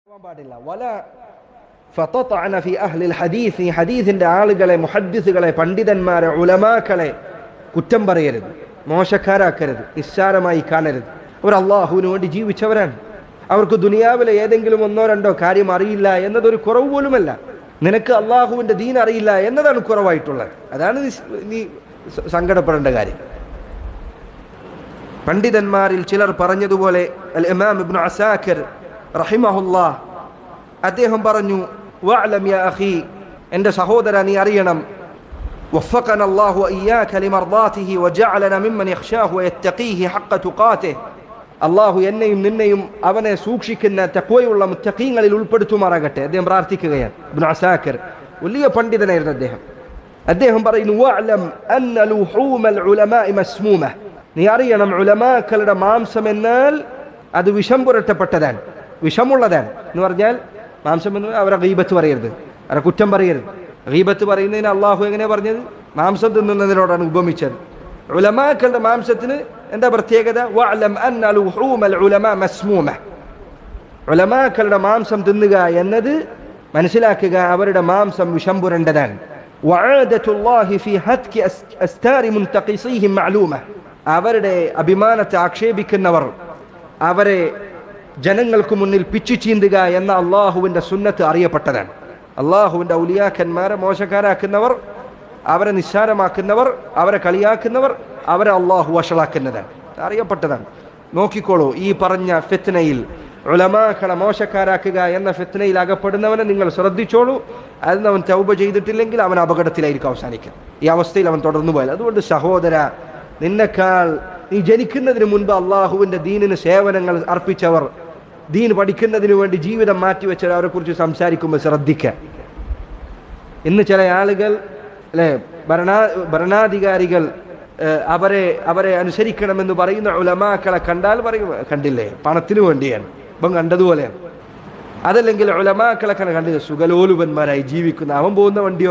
പോകാൻ പാടില്ല വല ഫതതഅന ഫി അഹ്ലിൽ ഹദീസ് ഈ ഹദീസിന്റെ ആളുകളെ മുഹദ്ദിസുകളെ പണ്ഡിതന്മാരെ ഉലമാക്കളെ കുറ്റം പറയരുത് മോശക്കാരാക്കരുത് നിസ്സാരമായി കാണരുത് അവർ അള്ളാഹുവിന് വേണ്ടി ജീവിച്ചവരാണ് അവർക്ക് ദുനിയാവിലെ ഏതെങ്കിലും ഒന്നോ രണ്ടോ കാര്യം അറിയില്ല എന്നതൊരു കുറവ് പോലുമല്ല നിനക്ക് അള്ളാഹുവിന്റെ ദീൻ അറിയില്ല എന്നതാണ് കുറവായിട്ടുള്ളത് അതാണ് നീ സ്- നീ സ- സങ്കടപ്പെടേണ്ട കാര്യം പണ്ഡിതന്മാരിൽ ചിലർ പറഞ്ഞതുപോലെ അൽ ഇമാം ഇബ്നു അസാക്കിർ റഹിമഹുല്ലാ അദ്ദേഹം പറഞ്ഞു വഅലം യാ അഖി എൻ്റെ സഹോദര നീ അറിയണം وفقنا الله وإياك لمرضاته وجعلنا ممن يخشاه ويتقيه حق تقاته അള്ളാഹു എന്നെയും നിന്നെയും അവനെ സൂക്ഷിക്കുന്ന തക്വയുള്ള മുത്തഖീങ്ങളിൽ ഉൾപ്പെടുത്തുമാറാകട്ടെ അദ്ദേഹം പ്രാർത്ഥിക്കുകയാണ് ഇബ്നു അസാക്കിർ വലിയ പണ്ഡിതനായിരുന്നു അദ്ദേഹം അദ്ദേഹം പറയുന്നു വഅലം അന്ന ലുഹൂമൽ ഉലമാഇ മസ്മൂമ നീ അറിയണം ഉലമാക്കളുടെ മാംസം എന്നാൽ അത് വിഷം പുരട്ടപ്പെട്ടതാണ് വിഷമുള്ളതാണ് എന്ന് പറഞ്ഞാൽ മാംസം എന്ന് അവരെ ഗീബത്ത് പറയരുത് അവരെ കുറ്റം പറയരുത് ഗീബത്ത് പറയുന്നതിന് അള്ളാഹു എങ്ങനെ പറഞ്ഞത് മാംസം തിന്നുന്നതിനോടാണ് ഉപമിച്ചത് ഉലമാക്കളുടെ മാംസത്തിന് എന്താ പ്രത്യേകത വഅലം അന്ന ലുഹൂമൽ ഉലമാ മസ്മൂമ ഉലമാക്കളുടെ മാംസം തിന്നുക എന്നത് മനസ്സിലാക്കുക അവരുടെ മാംസം വിഷം പുരണ്ടതാണ് വഅദത്തുല്ലാഹി ഫി ഹത്കി അസ്- അസ്താരി മുൻതഖിസീഹിം മഅലൂമ അവരുടെ അഭിമാനത്തെ ആക്ഷേപിക്കുന്നവർ അവരെ ജനങ്ങൾക്ക് മുന്നിൽ പിച്ചു ചീന്തുക എന്ന അള്ളാഹുവിൻ്റെ സുന്നത്ത് അറിയപ്പെട്ടതാണ് അള്ളാഹുവിൻ്റെ ഔലിയാക്കന്മാരെ മോശക്കാരാക്കുന്നവർ അവരെ നിസ്സാരമാക്കുന്നവർ അവരെ കളിയാക്കുന്നവർ അവരെ അള്ളാഹു വഷളാക്കുന്നതാണ് അറിയപ്പെട്ടതാണ് നോക്കിക്കോളൂ ഈ പറഞ്ഞ ഫിത്നയിൽ ഉലമാക്കളെ മോശക്കാരാക്കുക എന്ന ഫിത്നയിൽ അകപ്പെടുന്നവനെ നിങ്ങൾ ശ്രദ്ധിച്ചോളൂ അതിന് അവൻ തൗബ ചെയ്തിട്ടില്ലെങ്കിൽ അവൻ അപകടത്തിലായിരിക്കും അവസാനിക്കുക ഈ അവസ്ഥയിൽ അവൻ തുടർന്നു പോയാൽ അതുകൊണ്ട് സഹോദര നിന്നെക്കാൾ നീ ജനിക്കുന്നതിന് മുൻപ് അള്ളാഹുവിൻ്റെ ദീനിന് സേവനങ്ങൾ അർപ്പിച്ചവർ ദീൻ പഠിക്കുന്നതിന് വേണ്ടി ജീവിതം മാറ്റിവെച്ചവർ അവരെ കുറിച്ച് സംസാരിക്കുമ്പോൾ ശ്രദ്ധിക്കുക ഇന്ന് ചില ആളുകൾ അല്ലെ ഭരണാ ഭരണാധികാരികൾ ഏഹ്, അവരെ അവരെ അനുസരിക്കണമെന്ന് പറയുന്ന ഉലമാക്കളെ കണ്ടാൽ പറയും കണ്ടില്ലേ പണത്തിന് വേണ്ടിയാണ് ഇപ്പം കണ്ടതുപോലെയാണ് അതല്ലെങ്കിൽ ഉലമാക്കളെ കണ്ട കണ്ടില്ല സുഖലോലുപന്മാരായി ജീവിക്കുന്ന അവൻ പോകുന്ന വണ്ടിയോ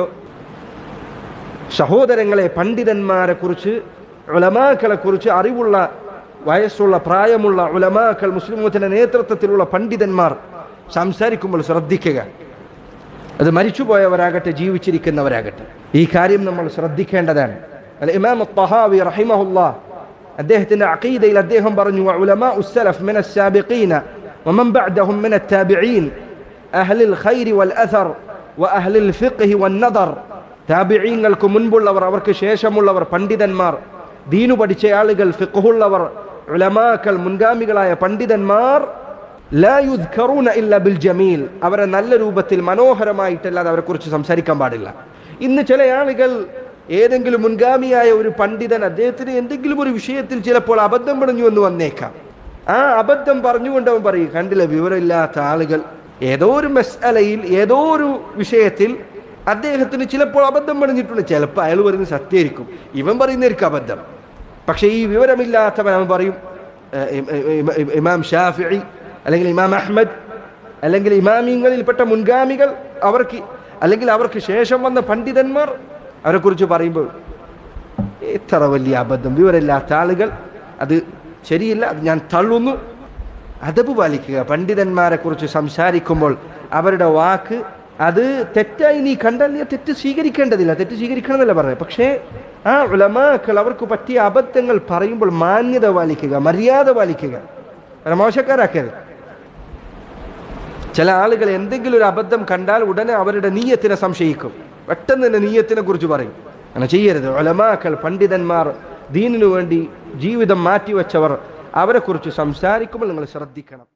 സഹോദരങ്ങളെ പണ്ഡിതന്മാരെ കുറിച്ച് ഉലമാക്കളെ കുറിച്ച് അറിവുള്ള വയസ്സുള്ള പ്രായമുള്ള ഉലമാക്കൾ മുസ്ലിമത്തിന്റെ നേതൃത്വത്തിലുള്ള പണ്ഡിതന്മാർ സംസാരിക്കുമ്പോൾ ശ്രദ്ധിക്കുക അത് മരിച്ചുപോയവരാകട്ടെ ജീവിച്ചിരിക്കുന്നവരാകട്ടെ ഈ കാര്യം നമ്മൾ ശ്രദ്ധിക്കേണ്ടതാണ് അൽ ഇമാം തഹാവി റഹിമഹുല്ല അദ്ദേഹത്തിന്റെ അഖീദയിൽ അദ്ദേഹം പറഞ്ഞു ഉലമാ ഉസ്സലഫ് മിന السابقين ومن بعدهم من التابعين أهل الخير والأثر وأهل الفقه والنظر താബിഴീങ്ങൾക്ക് മുൻപുള്ളവർ അവർക്ക് ശേഷമുള്ളവർ പണ്ഡിതന്മാർ ദീനു പഠിച്ച ആളുകൾ ഫിഖുള്ളവർ ഉലമാക്കൾ മുൻഗാമികളായ പണ്ഡിതന്മാർ ലാ യുദ്ഖറൂന ഇല്ല ബിൽ ജമീൽ അവരെ നല്ല രൂപത്തിൽ മനോഹരമായിട്ടല്ലാതെ അവരെ കുറിച്ച് സംസാരിക്കാൻ പാടില്ല ഇന്ന് ചില ആളുകൾ ഏതെങ്കിലും മുൻഗാമിയായ ഒരു പണ്ഡിതൻ അദ്ദേഹത്തിന് എന്തെങ്കിലും ഒരു വിഷയത്തിൽ ചിലപ്പോൾ അബദ്ധം പറഞ്ഞു എന്ന് വന്നേക്കാം ആ അബദ്ധം പറഞ്ഞുകൊണ്ട് അവൻ പറയും കണ്ടില്ല വിവരമില്ലാത്ത ആളുകൾ ഏതോ ഒരു മെസ്അലയിൽ ഏതോ ഒരു വിഷയത്തിൽ അദ്ദേഹത്തിന് ചിലപ്പോൾ അബദ്ധം പറഞ്ഞിട്ടുണ്ട് ചിലപ്പോൾ അയാൾ പറയുന്നത് സത്യമായിരിക്കും ഇവൻ പറയുന്നതായിരിക്കും അബദ്ധം പക്ഷേ ഈ വിവരമില്ലാത്തവൻ അവൻ പറയും ഏഹ്, ഇം- ഇം- ഇം- ഇമാം ഷാഫിഇ അല്ലെങ്കിൽ ഇമാം അഹ്മദ് അല്ലെങ്കിൽ ഇമാമിങ്ങളിൽപ്പെട്ട മുൻഗാമികൾ അവർക്ക് അല്ലെങ്കിൽ അവർക്ക് ശേഷം വന്ന പണ്ഡിതന്മാർ അവരെക്കുറിച്ച് പറയുമ്പോൾ ഇത്ര വലിയ അബദ്ധം വിവരമില്ലാത്ത ആളുകൾ അത് ശരിയില്ല അത് ഞാൻ തള്ളുന്നു അതബ് പാലിക്കുക പണ്ഡിതന്മാരെ കുറിച്ച് സംസാരിക്കുമ്പോൾ അവരുടെ വാക്ക് അത് തെറ്റായി നീ കണ്ടാൽ നീ ആ തെറ്റ് സ്വീകരിക്കേണ്ടതില്ല തെറ്റ് സ്വീകരിക്കണം എന്നല്ല പറഞ്ഞത് പക്ഷേ ആ ഉലമാക്കൾ അവർക്ക് പറ്റിയ അബദ്ധങ്ങൾ പറയുമ്പോൾ മാന്യത പാലിക്കുക മര്യാദ പാലിക്കുക അവരെ മോശക്കാരാക്കരുത് ചില ആളുകൾ എന്തെങ്കിലും ഒരു അബദ്ധം കണ്ടാൽ ഉടനെ അവരുടെ നീയത്തിനെ സംശയിക്കും പെട്ടെന്ന് തന്നെ നീയത്തിനെ കുറിച്ച് പറയും അങ്ങനെ ചെയ്യരുത് ഒലമാക്കൾ പണ്ഡിതന്മാർ ദീനിനു വേണ്ടി ജീവിതം മാറ്റിവെച്ചവർ അവരെക്കുറിച്ച് സംസാരിക്കുമ്പോൾ നിങ്ങൾ ശ്രദ്ധിക്കണം